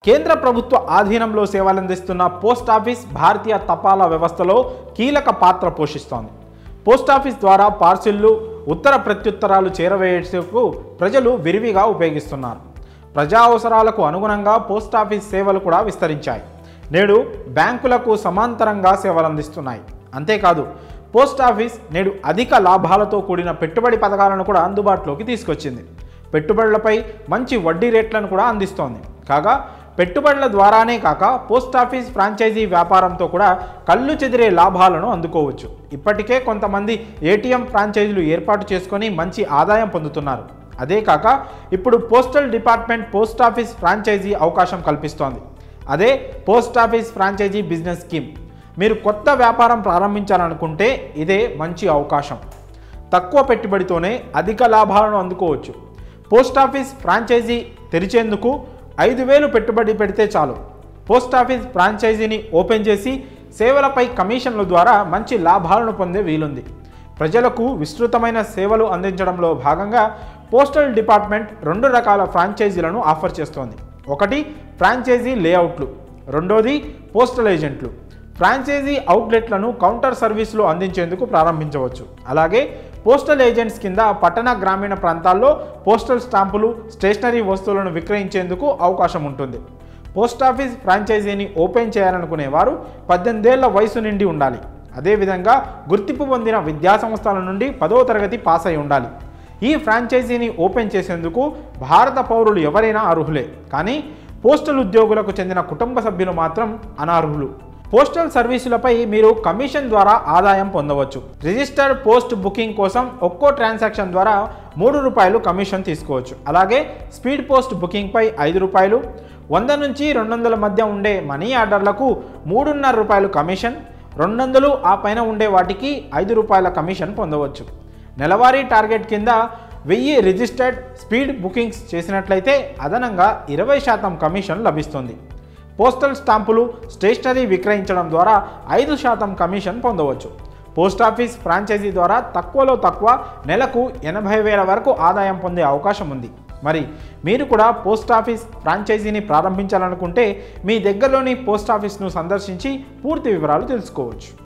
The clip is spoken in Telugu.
కేంద్ర ప్రభుత్వ ఆధీనంలో సేవలందిస్తున్న పోస్ట్ ఆఫీస్ భారతీయ తపాలా వ్యవస్థలో కీలక పాత్ర పోషిస్తోంది పోస్ట్ ఆఫీస్ ద్వారా పార్సిళ్లు ఉత్తర ప్రత్యుత్తరాలు చేరవేసేందుకు ప్రజలు విరివిగా ఉపయోగిస్తున్నారు ప్రజా అవసరాలకు అనుగుణంగా పోస్ట్ ఆఫీస్ సేవలు కూడా విస్తరించాయి నేడు బ్యాంకులకు సమాంతరంగా సేవలందిస్తున్నాయి అంతేకాదు పోస్ట్ ఆఫీస్ నేడు అధిక లాభాలతో కూడిన పెట్టుబడి పథకాలను కూడా అందుబాటులోకి తీసుకొచ్చింది పెట్టుబడులపై మంచి వడ్డీ రేట్లను కూడా అందిస్తోంది కాగా పెట్టుబడుల ద్వారానే కాక పోస్ట్ ఆఫీస్ ఫ్రాంచైజీ వ్యాపారంతో కూడా కళ్ళు చెదిరే లాభాలను అందుకోవచ్చు ఇప్పటికే కొంతమంది ఏటీఎం ఫ్రాంచైజీలు ఏర్పాటు చేసుకొని మంచి ఆదాయం పొందుతున్నారు అదే కాక ఇప్పుడు postal department post office franchisee అవకాశం కల్పిస్తోంది అదే post office franchisee business scheme మీరు కొత్త వ్యాపారం ప్రారంభించాలనుకుంటే ఇదే మంచి అవకాశం తక్కువ పెట్టుబడితోనే అధిక లాభాలను అందుకోవచ్చు పోస్ట్ ఆఫీస్ ఫ్రాంచైజీ తెరిచేందుకు ఐదు వేలు పెట్టుబడి పెడితే చాలు పోస్ట్ ఆఫీస్ ఫ్రాంచైజీని ఓపెన్ చేసి సేవలపై కమిషన్ల ద్వారా మంచి లాభాలను పొందే వీలుంది ప్రజలకు విస్తృతమైన సేవలు అందించడంలో భాగంగా పోస్టల్ డిపార్ట్మెంట్ రెండు రకాల ఫ్రాంచైజీలను ఆఫర్ చేస్తోంది ఒకటి ఫ్రాంచైజీ లేఅవుట్లు రెండోది పోస్టల్ ఏజెంట్లు ఫ్రాంచైజీ అవుట్లెట్లను కౌంటర్ సర్వీసులు అందించేందుకు ప్రారంభించవచ్చు అలాగే పోస్టల్ ఏజెంట్స్ కింద పట్టణ గ్రామీణ ప్రాంతాల్లో పోస్టల్ స్టాంపులు స్టేషనరీ వస్తువులను విక్రయించేందుకు అవకాశం ఉంటుంది పోస్ట్ ఆఫీస్ ఫ్రాంచైజీని ఓపెన్ చేయాలనుకునే వారు పద్దెనిమిదేళ్ల వయసు నిండి ఉండాలి అదేవిధంగా గుర్తింపు పొందిన విద్యా సంస్థల నుండి పదవ తరగతి పాస్ అయి ఉండాలి ఈ ఫ్రాంచైజీని ఓపెన్ చేసేందుకు భారత పౌరులు ఎవరైనా అర్హులే కానీ పోస్టల్ ఉద్యోగులకు చెందిన కుటుంబ సభ్యులు మాత్రం అనర్హులు పోస్టల్ సర్వీసులపై మీరు కమిషన్ ద్వారా ఆదాయం పొందవచ్చు రిజిస్టర్డ్ పోస్ట్ బుకింగ్ కోసం ఒక్కో ట్రాన్సాక్షన్ ద్వారా మూడు రూపాయలు కమిషన్ తీసుకోవచ్చు అలాగే స్పీడ్ పోస్ట్ బుకింగ్పై ఐదు రూపాయలు వంద నుంచి రెండు వందల మధ్య ఉండే మనీ ఆర్డర్లకు మూడున్నర రూపాయలు కమిషన్ రెండు వందలు ఆ పైన ఉండే వాటికి ఐదు రూపాయల కమిషన్ పొందవచ్చు నెలవారీ టార్గెట్ కింద వెయ్యి రిజిస్టర్డ్ స్పీడ్ బుకింగ్స్ చేసినట్లయితే అదనంగా ఇరవై శాతం కమిషన్ లభిస్తుంది పోస్టల్ స్టాంపులు స్టేషనరీ విక్రయించడం ద్వారా ఐదు శాతం కమిషన్ పొందవచ్చు పోస్ట్ ఆఫీస్ ఫ్రాంచైజీ ద్వారా తక్కువలో తక్కువ నెలకు ఎనభై వేల వరకు ఆదాయం పొందే అవకాశం ఉంది మరి మీరు కూడా పోస్ట్ ఆఫీస్ ఫ్రాంచైజీని ప్రారంభించాలనుకుంటే మీ దగ్గరలోని పోస్ట్ ఆఫీస్ను సందర్శించి పూర్తి వివరాలు తెలుసుకోవచ్చు